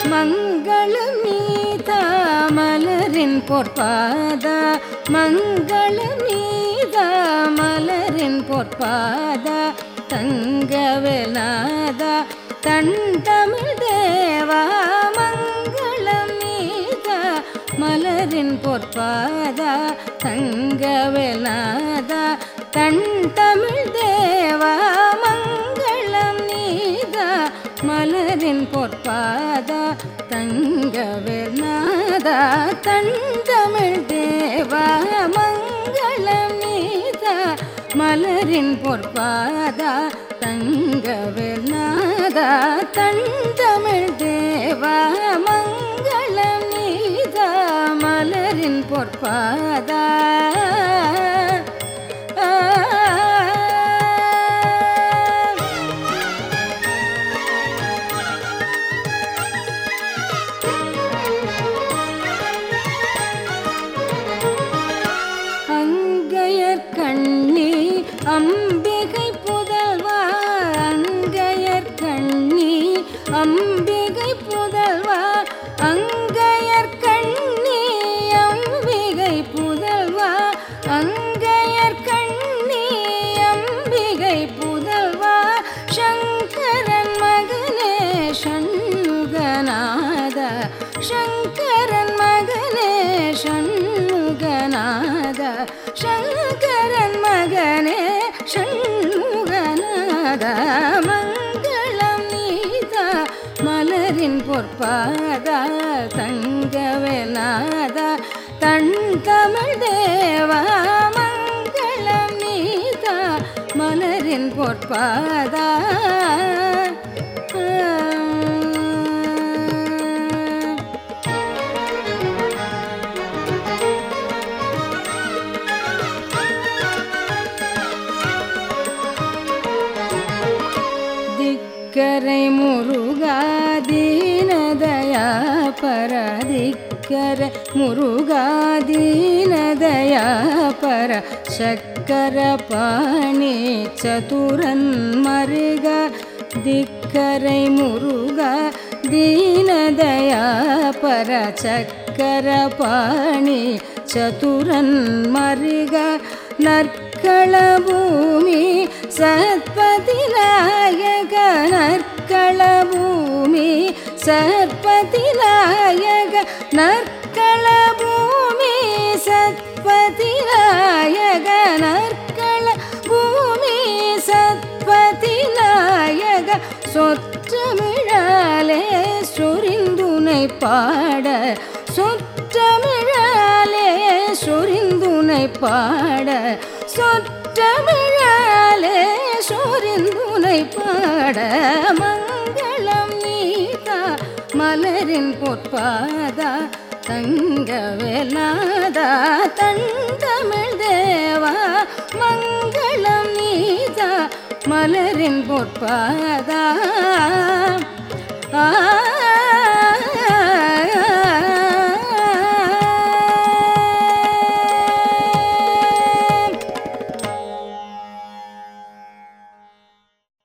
மங்களம் நீதா மலரின் பொற்பாதா மங்களம் நீதா மலரின் பொற்பாதா தங்கவேலாதா தன் தமிழ் தேவா மங்களம் நீதா மலரின் பொற்பாதா தங்கவேலாதா தன் தமிழ் தேவா மங்களம் நீதா மலரின் பொற்பாதா தங்கவேலாதா தன் தமிழ் தேவா மங்களம் நீதா மலரின் பொற்பாதா தங்கவேலாதா தன் தமிழ் தேவா மங்களம் நீதா மலரின் பொற்பாதா அங்கையர் கண்ணி அம்பிகை புதல்வா அங்கையர் கண்ணி அம்பிகை புதல்வா அங்கையர் கண்ணி அம்பிகை புதல்வா அங்கையர் கண்ணி அம்பிகை புதல்வா சங்கரன் மகனே சண்முகநாத சங்கரன் மகனே சண்முகநாத சங்கரன் மகனே சண்முகநாத மங்களம் நீதா மலரின் பொற்பாதா தங்கவேலாதா தன் தமிழ் தேவா மங்களம் நீதா மலரின் பொற்பாதா திக்கரை முருகா தீனதயா பர திக்கரை முருகா தீனதயா பர சக்கர பாணி சதுரன் மருக திக்கரை முருகா தீனதயா பர சக்கர பாணி சதுரன் மருக நற்கள பூமி சத்பதிநாயக நற்கள பூமி சத்பதிநாயக நற்கள பூமி சத்பதிநாயக நற்கள பூமி சத்பதிநாயக சொற்றமிழாலே சொரிந்துனை பாட சொற்றமிழாலே சொரிந்துனை பாட சொற்றமிழாலே சொரிந்துனை பாட மங்களம் நீதா மலரின் பொற்பாதா தங்கவேலாதா தன் தமிழ் தேவா மங்களம் நீதா மலரின் பொற்பாதா ஆ